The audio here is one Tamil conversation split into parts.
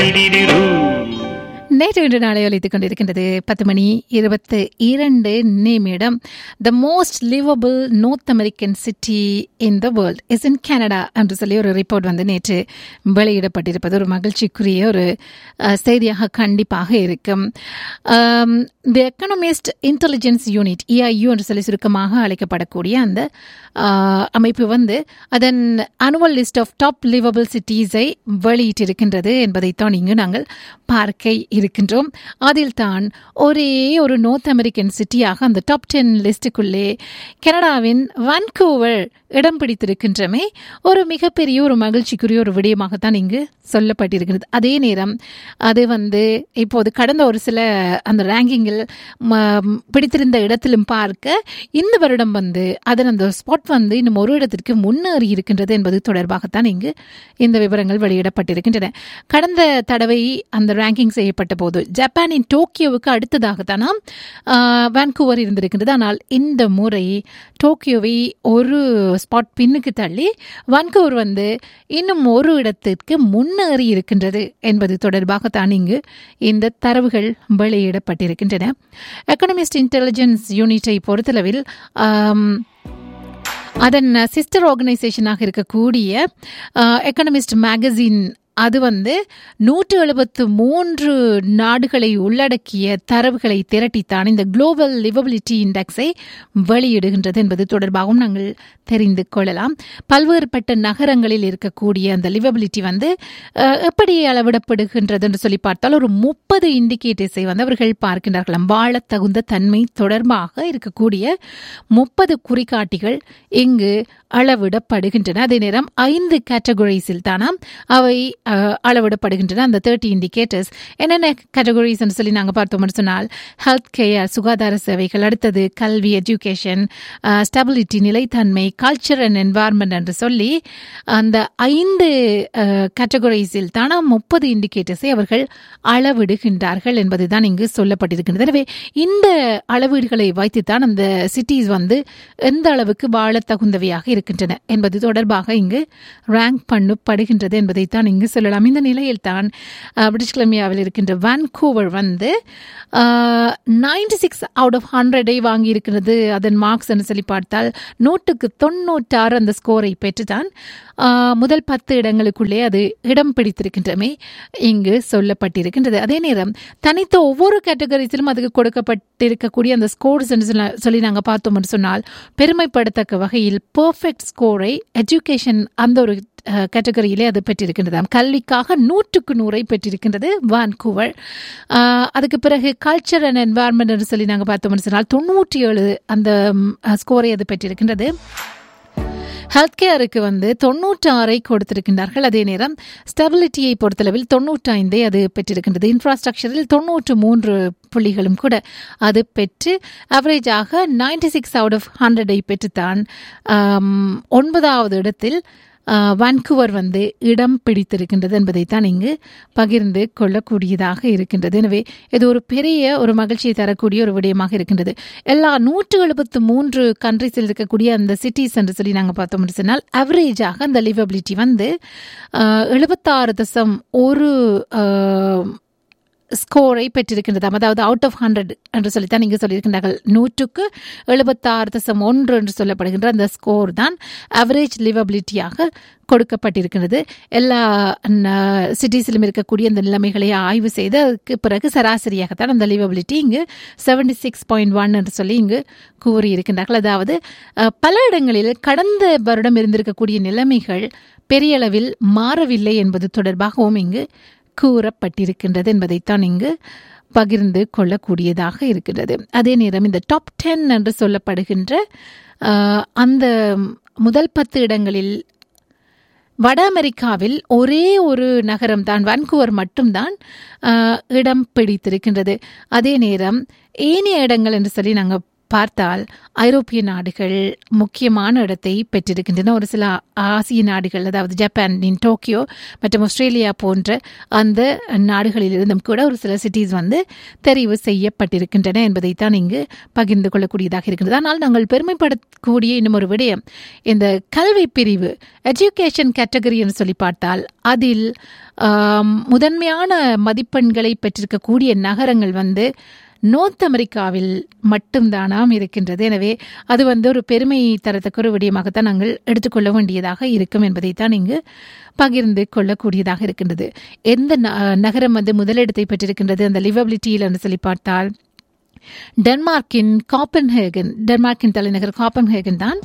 நேற்று இன்று நாளை ஒலித்துக் கொண்டிருக்கின்றது பத்து மணி இருபத்து இரண்டு நிமிடம் the most livable north American city in the world is in Canada என்று சொல்லி ஒரு ரிப்போர்ட் வந்து நேற்று வெளியிடப்பட்டிருப்பது ஒரு மகிழ்ச்சிக்குரிய ஒரு அஹ், செய்தியாக கண்டிப்பாக இருக்கும் தி எக்கனமிஸ்ட் இன்டெலிஜென்ஸ் யூனிட் இஐயு என்று சொல்லி சுருக்கமாக அழைக்கப்படக்கூடிய அந்த அஹ், அமைப்பு வந்து அதன் annual list of top livable சிட்டிஸை வெளியிட்டிருக்கின்றது என்பதைத்தான் இங்கு நாங்கள் பார்க்க இருக்கின்றோம் அதில் தான் ஒரே ஒரு நார்த் அமெரிக்கன் சிட்டியாக அந்த டாப் டென் லிஸ்டுக்குள்ளே கனடாவின் வான்கூவர் இடம் பிடித்திருக்கின்றமே ஒரு மிகப்பெரிய ஒரு மகிழ்ச்சிக்குரிய ஒரு விடயமாகத்தான் இங்கு சொல்லப்பட்டிருக்கிறது அதே நேரம் அது வந்து இப்போது கடந்த ஒரு சில அந்த ரேங்கிங்கில் ம- பிடித்திருந்த இடத்திலும் பார்க்க இந்த வருடம் வந்து அதன் அந்த ஸ்பாட் வந்து இன்னும் ஒரு இடத்திற்கு முன்னேறி இருக்கின்றது என்பது தொடர்பாகத்தான் இங்கு இந்த விவரங்கள் வெளியிடப்பட்டிருக்கின்றன கடந்த தடவை அந்த ரேங்கிங் செய்யப்பட்ட போது ஜப்பானின் டோக்கியோவுக்கு அடுத்ததாகத்தானாம் வான்கூவர் இருந்திருக்கின்றது ஆனால் இந்த முறை டோக்கியோவை ஒரு ஸ்பாட் பின்னுக்கு தள்ளி வான்கூவர் வந்து இன்னும் ஒரு இடத்திற்கு முன்னேறி இருக்கின்றது என்பது தொடர்பாகத்தான் இங்கு இந்த தரவுகள் வெளியிடப்பட்டிருக்கின்றன எக்கனமிஸ்ட் இன்டெலிஜென்ஸ் யூனிட்டை பொறுத்தளவில் ஆம், அதன் சிஸ்டர் ஆர்கனைசேஷனாக இருக்கக்கூடிய எக்கனமிஸ்ட் மேகசின் அது வந்து நூற்று எழுபத்து மூன்று நாடுகளை உள்ளடக்கிய தரவுகளை திரட்டித்தான் இந்த குளோபல் லிவபிலிட்டி இண்டெக்ஸை வெளியிடுகின்றது என்பது தொடர்பாகவும் நாங்கள் தெரிந்து கொள்ளலாம் பல்வேறுபட்ட நகரங்களில் இருக்கக்கூடிய அந்த லிவபிலிட்டி வந்து அஹ், எப்படி அளவிடப்படுகின்றது என்று சொல்லி பார்த்தால் ஒரு முப்பது இண்டிகேட்டர்ஸை வந்து அவர்கள் பார்க்கின்றார்களாம் வாழத் தகுந்த தன்மை தொடர்பாக இருக்கக்கூடிய முப்பது குறிகாட்டிகள் இங்கு அளவிடப்படுகின்றன அதே நேரம் ஐந்து கேட்டகரிஸில் தானாம் அவை அஹ், அளவிடப்படுகின்றன அந்த தேர்ட்டி இண்டிகேட்டர்ஸ் என்னென்ன கேட்டகரிஸ் என்று சொல்லி நாங்கள் பார்த்தோம்னு சொன்னால் ஹெல்த் கேர் சுகாதார சேவைகள் அடுத்தது கல்வி எஜுகேஷன் ஸ்டெபிலிட்டி நிலைத்தன்மை கல்ச்சர் அண்ட் என்வாயர்மெண்ட் என்று சொல்லி அந்த ஐந்து கேட்டகரிஸில் தானா முப்பது இண்டிகேட்டர்ஸை அவர்கள் அளவிடுகின்றார்கள் என்பதுதான் இங்கு சொல்லப்பட்டிருக்கின்றது எனவே இந்த அளவீடுகளை வைத்துத்தான் அந்த சிட்டிஸ் வந்து எந்த அளவுக்கு வாழத் தகுந்தவையாக இருக்கின்றன என்பது தொடர்பாக இங்கு ரேங்க் பண்ணப்படுகின்றது என்பதைத்தான் இங்கு சொல்லலாம் இந்த நிலையில் தான் பிரிட்டிஷ் கொலம்பியாவில் இருக்கின்ற வான்கூவர் வந்து நைன்டி சிக்ஸ் அவுட் ஆஃப் ஹண்ட்ரடை வாங்கி இருக்கிறது அதன் மார்க்ஸ் என்று சொல்லி பார்த்தால் நூற்றுக்கு தொண்ணூற்றாறு அந்த ஸ்கோரை பெற்றுதான் ஆஹ், முதல் பத்து இடங்களுக்குள்ளே அது இடம் பிடித்திருக்கின்றமே இங்கு சொல்லப்பட்டிருக்கின்றது அதே நேரம் தனித்த ஒவ்வொரு கேட்டகரிஸிலும் அதுக்கு கொடுக்கப்பட்டிருக்கக்கூடிய அந்த ஸ்கோர்ஸ் என்று சொல்ல- சொல்லி நாங்கள் பார்த்தோம் என்று சொன்னால் பெருமைப்படத்தக்க வகையில் பெர்ஃபெக்ட் ஸ்கோரை எஜுகேஷன் அந்த ஒரு கேட்டகரியிலே அது பெற்றிருக்கின்றதாம் கல்விக்காக நூற்றுக்கு நூறை பெற்றிருக்கின்றது வான்கூவர் ஆஹ், அதுக்கு பிறகு கல்ச்சர் அண்ட் என்வாயர்மெண்ட் என்று சொல்லி நாங்கள் பார்த்தோம்னு சொன்னால் தொண்ணூற்றி ஏழு அந்த ஸ்கோரை அது பெற்றிருக்கின்றது ஹெல்த் கேருக்கு வந்து தொண்ணூற்று ஆறை கொடுத்திருக்கின்றார்கள் அதே நேரம் ஸ்டெபிலிட்டியை பொறுத்தளவில் தொண்ணூற்றி ஐந்தை அது பெற்றிருக்கின்றது இன்ஃப்ராஸ்ட்ரக்சரில் தொண்ணூற்று மூன்று புள்ளிகளும் கூட அது பெற்று அவரேஜாக நைன்டி சிக்ஸ் அவுட் ஆஃப் ஹண்ட்ரடை பெற்றுத்தான் ஆம், ஒன்பதாவது இடத்தில் ஆஹ், வான்கூவர் வந்து இடம் பிடித்திருக்கின்றது என்பதைத்தான் இங்கு பகிர்ந்து கொள்ளக்கூடியதாக இருக்கின்றது எனவே இது ஒரு பெரிய ஒரு மகிழ்ச்சியை தரக்கூடிய ஒரு விடயமாக இருக்கின்றது எல்லா நூற்று எழுபத்து மூன்று கண்ட்ரிஸில் இருக்கக்கூடிய அந்த சிட்டிஸ் என்று சொல்லி நாங்கள் பார்த்தோம் என்று சொன்னால் அவரேஜாக அந்த லிவபிலிட்டி வந்து எழுபத்தாறு தசம் ஒரு ஆஹ், ஸ்கோரை பெற்றிருக்கின்றதாம் அதாவது அவுட் ஆஃப் ஹண்ட்ரட் என்று சொல்லித்தான் இங்கு சொல்லியிருக்கின்றார்கள் நூற்றுக்கு எழுபத்தாறு தசம் ஒன்று என்று சொல்லப்படுகின்ற அந்த ஸ்கோர் தான் அவரேஜ் லிவபிலிட்டியாக கொடுக்கப்பட்டிருக்கிறது எல்லா சிட்டிஸிலும் இருக்கக்கூடிய அந்த நிலைமைகளை ஆய்வு செய்து அதுக்கு பிறகு சராசரியாகத்தான் அந்த லிவபிலிட்டி இங்கு செவன்டி சிக்ஸ் பாயிண்ட் ஒன் என்று சொல்லி இங்கு கூறியிருக்கின்றார்கள் அதாவது அஹ், பல இடங்களில் கடந்த வருடம் இருந்திருக்கக்கூடிய நிலைமைகள் பெரிய அளவில் மாறவில்லை என்பது தொடர்பாகவும் இங்கு கூறப்பட்டிருக்கின்றது என்பதைத்தான் இங்கு பகிர்ந்து கொள்ளக்கூடியதாக இருக்கின்றது அதே நேரம் இந்த டாப் டென் என்று சொல்லப்படுகின்ற ஆஹ், அந்த முதல் பத்து இடங்களில் வட அமெரிக்காவில் ஒரே ஒரு நகரம் தான் வான்கூவர் மட்டும்தான் ஆஹ், இடம் பிடித்திருக்கின்றது அதே நேரம் ஏனைய இடங்கள் என்று சொல்லி நாங்கள் பார்த்தால் ஐரோப்பிய நாடுகள் முக்கியமான இடத்தை பெற்றிருக்கின்றன ஒரு சில ஆசிய நாடுகள் அதாவது ஜப்பானின் டோக்கியோ மற்றும் ஆஸ்திரேலியா போன்ற அந்த நாடுகளிலிருந்தும் கூட ஒரு சில சிட்டிஸ் வந்து தெரிவு செய்யப்பட்டிருக்கின்றன என்பதைத்தான் இங்கு பகிர்ந்து கொள்ளக்கூடியதாக இருக்கின்றது ஆனால் நாங்கள் பெருமைப்படக்கூடிய இன்னும் ஒரு விடயம் இந்த கல்வி பிரிவு எஜுகேஷன் கேட்டகரின்னு சொல்லி பார்த்தால் அதில் முதன்மையான மதிப்பெண்களை பெற்றிருக்கக்கூடிய நகரங்கள் வந்து நோர்த் அமெரிக்காவில் மட்டும்தானாம் இருக்கின்றது எனவே அது வந்து ஒரு பெருமை தரத்தக்க ஒரு விடயமாகத்தான் நாங்கள் எடுத்துக்கொள்ள வேண்டியதாக இருக்கும் என்பதைத்தான் இங்கு பகிர்ந்து கொள்ளக்கூடியதாக இருக்கின்றது எந்த நகரம் வந்து முதலிடத்தை பெற்றிருக்கின்றது அந்த லிவபிலிட்டியில் என்று சொல்லி பார்த்தால் டென்மார்க்கின் காப்பன்ஹேகன் டென்மார்க்கின் தலைநகர் காப்பன்ஹேகன் தான்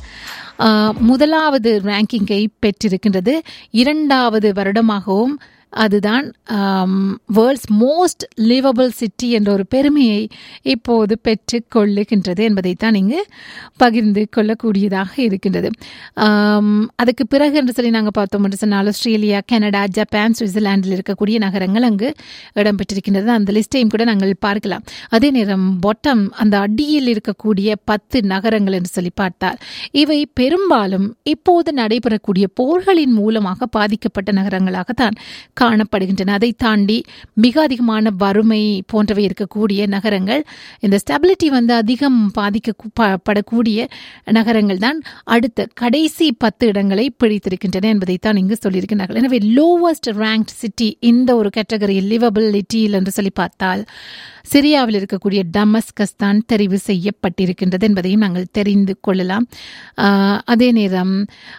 முதலாவது ரேங்கிங்கை பெற்றிருக்கின்றது இரண்டாவது வருடமாகவும் அதுதான் வேர்ல்ட்ஸ் மோஸ்ட் லிவபிள் சிட்டி என்ற ஒரு பெருமையை இப்போது பெற்று கொள்ளுகின்றது என்பதைத்தான் இங்கு பகிர்ந்து கொள்ளக்கூடியதாக இருக்கின்றது அதுக்கு பிறகு என்று சொல்லி நாங்கள் பார்த்தோம் என்று சொன்னால் ஆஸ்திரேலியா கனடா ஜப்பான் சுவிட்சர்லாண்டில் இருக்கக்கூடிய நகரங்கள் அங்கு இடம்பெற்றிருக்கின்றது அந்த லிஸ்டையும் கூட நாங்கள் பார்க்கலாம் அதே நேரம் பொட்டம் அந்த அடியில் இருக்கக்கூடிய பத்து நகரங்கள் என்று சொல்லி பார்த்தால் இவை பெரும்பாலும் இப்போது நடைபெறக்கூடிய போர்களின் மூலமாக பாதிக்கப்பட்ட நகரங்களாகத்தான் காணப்படுகின்றன அதை தாண்டி மிக அதிகமான வறுமை போன்றவை இருக்கக்கூடிய நகரங்கள் இந்த ஸ்டெபிலிட்டி வந்து அதிகம் பாதிக்கப்படக்கூடிய நகரங்கள் தான் அடுத்த கடைசி பத்து இடங்களை பிடித்திருக்கின்றன என்பதைத்தான் இங்கு சொல்லியிருக்கிறார்கள் எனவே லோவஸ்ட் ரேங்க் சிட்டி இந்த ஒரு கேட்டகரியில் லிவபிலிட்டியில் என்று சொல்லி பார்த்தால் சிரியாவில் இருக்கக்கூடிய டமஸ்கஸ் தான் தெரிவு செய்யப்பட்டிருக்கின்றது என்பதையும் நாங்கள் தெரிந்து கொள்ளலாம் அதே நேரம்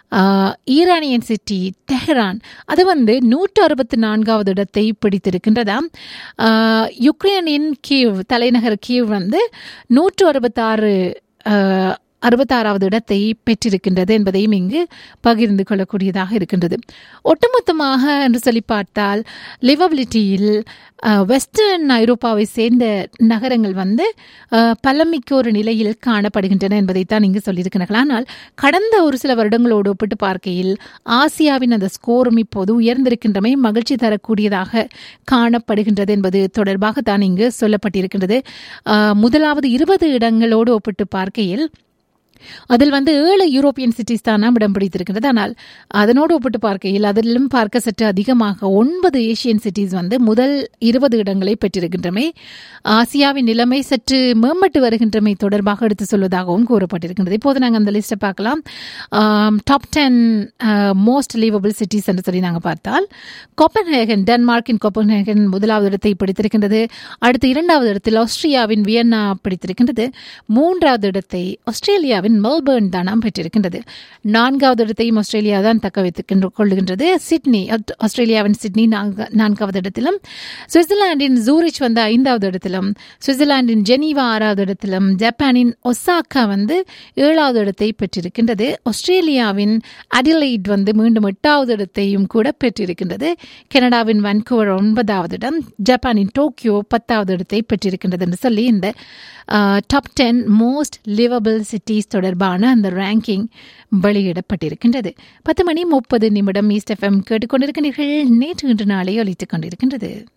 ஈரானியன் சிட்டி தெஹ்ரான் அது வந்து நூற்று அறுபத்தி நான்காவது இடத்தை பிடித்திருக்கின்றதாம் யுக்ரைனின் கீவ் தலைநகர் கீவ் வந்து நூற்று அறுபத்தாறு அறுபத்தாறாவது இடத்தை பெற்றிருக்கின்றது என்பதையும் இங்கு பகிர்ந்து கொள்ளக்கூடியதாக இருக்கின்றது ஒட்டுமொத்தமாக என்று சொல்லி பார்த்தால் லிவபிலிட்டியில் வெஸ்டர்ன் ஐரோப்பாவை சேர்ந்த நகரங்கள் வந்து பலமிக்க ஒரு நிலையில் காணப்படுகின்றன என்பதைத்தான் இங்கு சொல்லியிருக்கிறார்கள் ஆனால் கடந்த ஒரு சில வருடங்களோடு ஒப்பிட்டு பார்க்கையில் ஆசியாவின் அந்த ஸ்கோரும் இப்போது உயர்ந்திருக்கின்றமை மகிழ்ச்சி தரக்கூடியதாக காணப்படுகின்றது என்பது தொடர்பாக தான் இங்கு சொல்லப்பட்டிருக்கின்றது முதலாவது இருபது இடங்களோடு ஒப்பிட்டு பார்க்கையில் அதில் வந்து ஏழு யூரோப்பியன் சிட்டிஸ் தான் நாம் இடம் பிடித்திருக்கிறது ஆனால் அதனோடு ஒப்பிட்டு பார்க்கையில் அதிலும் பார்க்க சற்று அதிகமாக ஒன்பது ஏசியன் சிட்டிஸ் வந்து முதல் இருபது இடங்களை பெற்றிருக்கின்றமை ஆசியாவின் நிலைமை சற்று மேம்பட்டு வருகின்றமை தொடர்பாக எடுத்து சொல்வதாகவும் கூறப்பட்டிருக்கின்றது இப்போது நாங்கள் அந்த லிஸ்ட்டை பார்க்கலாம் top ten most livable cities என்று சொல்லி நாங்கள் பார்த்தால் கோப்பன்ஹேகன் டென்மார்க்கின் கோப்பன்ஹேகன் முதலாவது இடத்தை பிடித்திருக்கின்றது அடுத்து இரண்டாவது இடத்தில் ஆஸ்திரியாவின் வியன்னா பிடித்திருக்கின்றது மூன்றாவது இடத்தை ஆஸ்திரேலியாவின் ஆஸ்திரேலியாவின் மெல்பர்ன் தானாம் பெற்றிருக்கின்றது நான்காவது இடத்தையும் ஆஸ்திரேலியா தான் தக்க வைத்துக் கொள்ளுகின்றது சிட்னி ஆஸ்திரேலியாவின் சிட்னி நான்காவது இடத்திலும் சுவிட்சர்லாந்தின் ஜூரிச் வந்து ஐந்தாவது இடத்திலும் சுவிட்சர்லாந்தின் ஜெனீவா ஆறாவது இடத்திலும் ஜப்பானின் ஒசாக்கா வந்து ஏழாவது இடத்தை பெற்றிருக்கின்றது ஆஸ்திரேலியாவின் அடிலைட் வந்து மீண்டும் எட்டாவது இடத்தையும் கூட பெற்றிருக்கின்றது கனடாவின் வன்கூவர் ஒன்பதாவது இடம் ஜப்பானின் டோக்கியோ பத்தாவது இடத்தை பெற்றிருக்கின்றது என்று சொல்லி இந்த top ten most livable cities தொடர்பான அந்த ரேங்கிங் வெளியிடப்பட்டிருக்கின்றது பத்து மணி முப்பது நிமிடம் ஈஸ்ட் எஃப்எம் கேட்டுக்கொண்டிருக்கிறீர்கள் நேற்று இன்று நாளை ஒலித்துக் கொண்டிருக்கின்றது